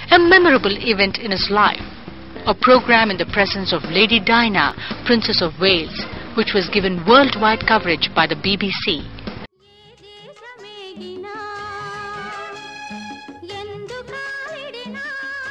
a memorable event in his life. A program in the presence of Lady Diana, Princess of Wales, which was given worldwide coverage by the BBC. దేశమేగినా ఎందుకాలిడినా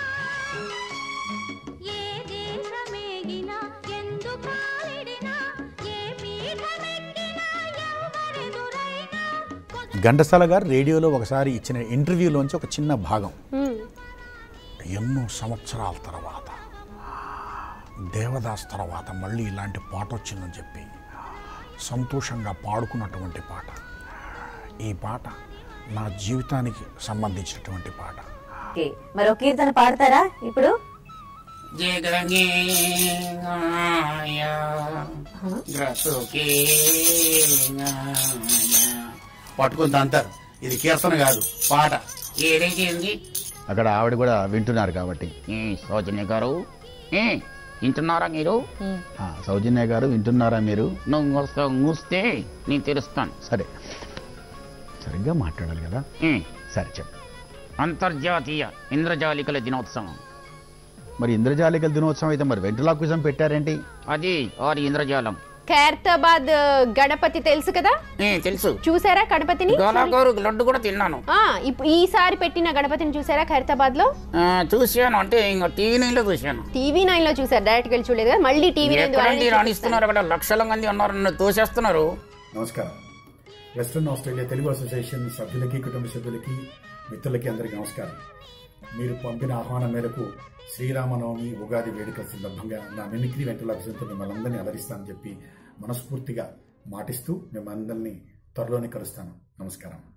ఏ దేశమేగినా ఎందుకాలిడినా ఏ పీఠమెక్కినా ఎవరెదురైనా ఘంటసాల గారు రేడియోలో ఒకసారి ఇచ్చిన ఇంటర్వ్యూలోంచి ఒక చిన్న భాగం ఎన్నో సంవత్సరాల తర్వాత దేవదాస్ తర్వాత మళ్ళీ ఇలాంటి పాట వచ్చిందని చెప్పి సంతోషంగా పాడుకున్నటువంటి పాట ఈ పాట నా జీవితానికి సంబంధించినటువంటి పాట ఓకే మరో కీర్తన పాడతారా ఇప్పుడు పట్టుకుని అంటారు ఇది కీర్తన కాదు పాట ఏదైతే ఏంది అక్కడ ఆవిడ కూడా వింటున్నారు కాబట్టి ఏ, సౌజన్య గారు ఏ, వింటున్నారా మీరు ఆ, సౌజన్య గారు వింటున్నారా మీరు నువ్వు మూస్తా- మూస్తే నేను తెలుస్తాను సరే సరిగ్గా మాట్లాడాలి కదా ఏ, సరే చెప్పు అంతర్జాతీయ ఇంద్రజాలికల దినోత్సవం మరి ఇంద్రజాలికల దినోత్సవం అయితే మరి వెంట్రులాక్విజం పెట్టారేంటి అది వారి ఇంద్రజాలం ఖైరతాబాద్ గణపతి తెలుసు కదా ఏ, తెలుసు చూసారా గణపతిని గోలాగోరు లడ్డు కూడా తిన్నాను ఆ ఇప్పుడు ఈసారి పెట్టిన గణపతిని చూసారా ఖైరతాబాద్ లో ఆ, చూశాను అంటే ఇంకా టీవీ నైన్లో చూశాను టీవీ నైన్ లో చూసారు డైరెక్ట్ వెళ్ళి చూడలేదు కదా మళ్ళీ టీవీ నైన్ ద్వారా ఎక్కడండి రాణిస్తున్నారు అక్కడ లక్షల మంది ఉన్నారు నన్ను తోసేస్తున్నారు నమస్కారం వెస్ట్రన్ ఆస్ట్రేలియా తెలుగు అసోసియేషన్ సభ్యులకి కుటుంబ సభ్యులకి మిత్రులకి అందరికీ నమస్కారం మీరు పంపిన ఆహ్వానం మేరకు శ్రీరామనవమి ఉగాది వేడుకల సందర్భంగా నా మిమిక్రీ వెంటలాభిజంతో మిమ్మల్ని అందరినీ అలరిస్తానని చెప్పి మనస్ఫూర్తిగా మాటిస్తూ మిమ్మల్ని అందరినీ త్వరలోనే కలుస్తాను నమస్కారం